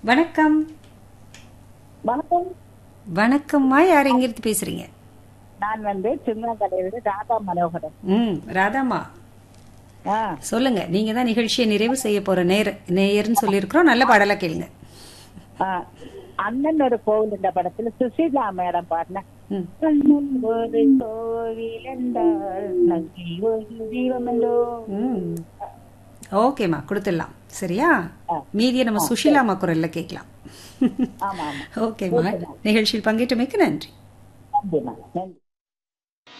வணக்கம் வணக்கம் வணக்கம்மா யார் எங்கிருந்து பேசுறீங்க நான் வந்து சின்ன கடையில ராதா மனோகரன் ம் ராதாம்மா ஆ சொல்லுங்க நீங்க தான் நிகழ்ச்சியை நிறைவு செய்ய போற நேர நேயர்னு சொல்லியிருக்கிறோம் நல்ல பாடலா கேளுங்க ஆ. அண்ணன் ஒரு கோவில் இந்த படத்துல சுசீலா மேடம் பாடின ம் அண்ணன் ஒரு கோவில் என்றால் நங்கை ஒரு தீபம் என்றோ ம் ஓகேம்மா கொடுத்துடலாம் சரியா ஆ. மீதியை நம்ம சுஷீலாமா குரல்ல கேட்கலாம் ஆமா ஆமா ஓகேம்மா நிகழ்ச்சியில் பங்கேற்றமைக்கு நன்றி நன்றிம்மா நன்றி